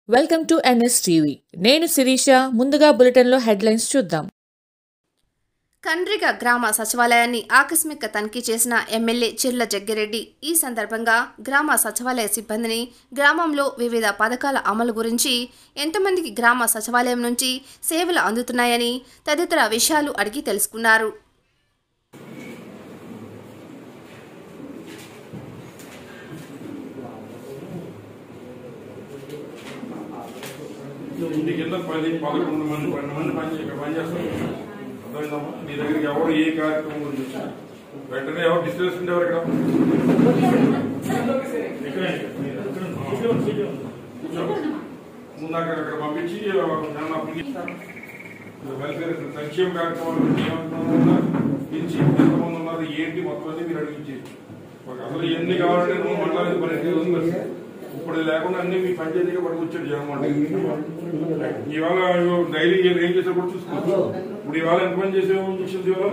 Welcome to NS TV నేను శిరీష ముందుగా బులెటిన్లో హెడ్లైన్స్ చూద్దాం కండ్రిగ గ్రామ సచివాలయాన్ని ఆకస్మిక తనిఖీ చేసిన ఎమ్మెల్యే చిర్ల జగ్గిరెడ్డి ఈ సందర్భంగా గ్రామ సచివాలయ సిబ్బందిని గ్రామంలో వివిధ పథకాల అమలు గురించి ఎంతమందికి గ్రామ సచివాలయం నుంచి సేవలు అందుతున్నాయని తదితర విషయాలు అడిగి తెలుసుకున్నారు ఇంటి కింద పది పదకొండు మంది పన్నెండు మంది పని ఇక్కడ పని చేస్తారు అర్థమైందమ్మా నీ దగ్గరికి ఎవరు ఏ కార్యక్రమం గురించి వచ్చినా వెంటనే ఎవరు డిస్టర్బెన్స్ ఉంటే ఎవరు ఇక్కడ ఇక్కడే. కూర్చో. ముందు అక్కడ అక్కడ పంపించి ఏమన్నా అప్లికేషన్ వెల్ఫేర్ సంక్షేమ కార్యక్రమాలు ఏమన్నా పిలిచి ఎంతమంది ఉన్నారు ఏంటి మొత్తం అన్ని మీరు అడిగించి మాకు అసలు ఎన్ని కావాలంటే నువ్వు మండలానికి పరిస్థితి ఉంది మరి. ఇప్పుడు లేకుండా అన్ని మీ పంచాయతీగా పట్టుకొచ్చాడు జగన్మోహన్ రెడ్డి. ఇవాళ డైలీ ఏం ఏం చేసా కూడా చూసుకోవచ్చు ఇప్పుడు ఇవాళ ఎంత పని చేసే ఇంజక్షన్స్ ఇవాళ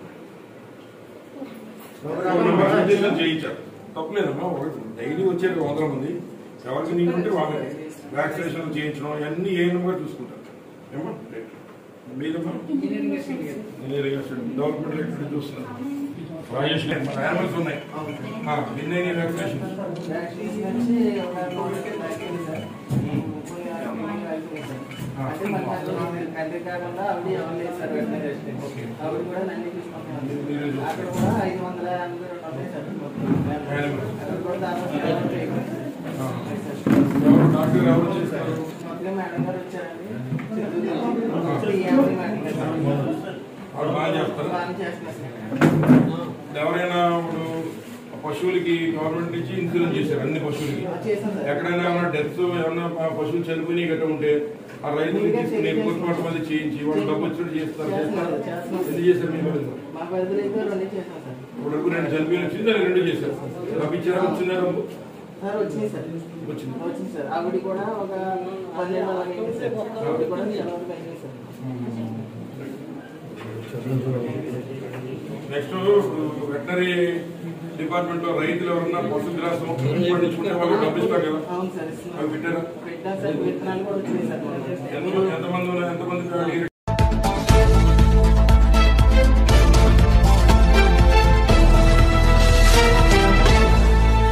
ఇంజక్షన్ చేయించారు తప్పలేదమ్మా ఒకటి డైలీ వచ్చారు వందల మంది ఎవరికి నీకు ఉంటే వాళ్ళకి వ్యాక్సినేషన్ చేయించడం ఇవన్నీ ఏ నెంబర్ చూసుకుంటారు ఏమా మీదమ్మా ఇంజనీరింగ్ అసిస్టెంట్ డెవలప్మెంట్ ఎక్కడ చూస్తున్నారు రాజేష్ మన యానిమల్స్ ఉన్నాయి విన్నైన వ్యాక్సినేషన్ వ్యాక్సినేషన్ వచ్చి ఒక రోజుకి తగ్గింది సార్. కొన్ని అమ్మాయిలు అయిపోయింది సార్. అంటే మన కంట్రీ కాకుండా ఆవిడ ఎవరు లేదు సార్ వెటనరీ ఓకే. ఆవిడ కూడా నన్ను తీసుకుంటున్నాను మీరు చూస్తారు. అక్కడ కూడా ఐదు వందల ఎనభై రెండు ఉన్నాయి సార్ మొత్తం. Animals. అక్కడ కూడా దాదాపు యాభై ఉన్నాయి సార్. ఆ. ఉన్నాయి సార్. ఎవరు డాక్టర్ ఎవరు చేస్తారు మొత్తం మేడం గారు వచ్చారండి చిత్తూరు ఈ యాభై మేడం గారు సార్. వాళ్ళు బాగా చేస్తారు బాగానే చేస్తున్నారు సార్. ఎవరైనా ఇప్పుడు పశువులకి గవర్నమెంట్ నుంచి ఇన్సూరెన్స్ చేశారు అన్ని పశువులకి చేశాను సార్. ఎక్కడైనా ఏమైనా డెత్స్ ఏమైనా ఆ పశువులు చనిపోయి గట్ట ఉంటే ఆ రైతులు తీసుకుని పోస్ట్ మార్టం అది చేయించి వాళ్ళు డబ్బు వచ్చినట్టు చేస్తారు చేస్తారు ఎన్ని చేశారు మీ వాళ్ళు మా పరిధిలో అయితే రెండు చేశాను సార్ ఇప్పుడు రెండు చనిపోయిన వచ్చింది దాన్ని రెండు చేశారు డబ్బు ఇచ్చారా వచ్చిందా డబ్బు సార్ వచ్చింది సార్ వచ్చింది వచ్చింది సార్ ఆవిడ కూడా ఒక పన్నెండు అలాగే అయింది సార్ ఆవిడ కూడా చాలా వరకు అయింది సార్ నెక్స్ట్ వెటనరీ డిపార్ట్మెంట్ లో రైతులు ఎవరన్నా పశుగ్రాసం పండించుకుంటే వాళ్ళు డబ్బు ఇస్తారు కదా అవును సార్ ఇస్తున్నాం. అవి పెట్టారా పెట్టాం సార్ విత్తనాలు కూడా వచ్చినాయి సార్ ఎంతమంది ఎంతమంది ఉన్నారు? ఎంతమంది అడిగారు?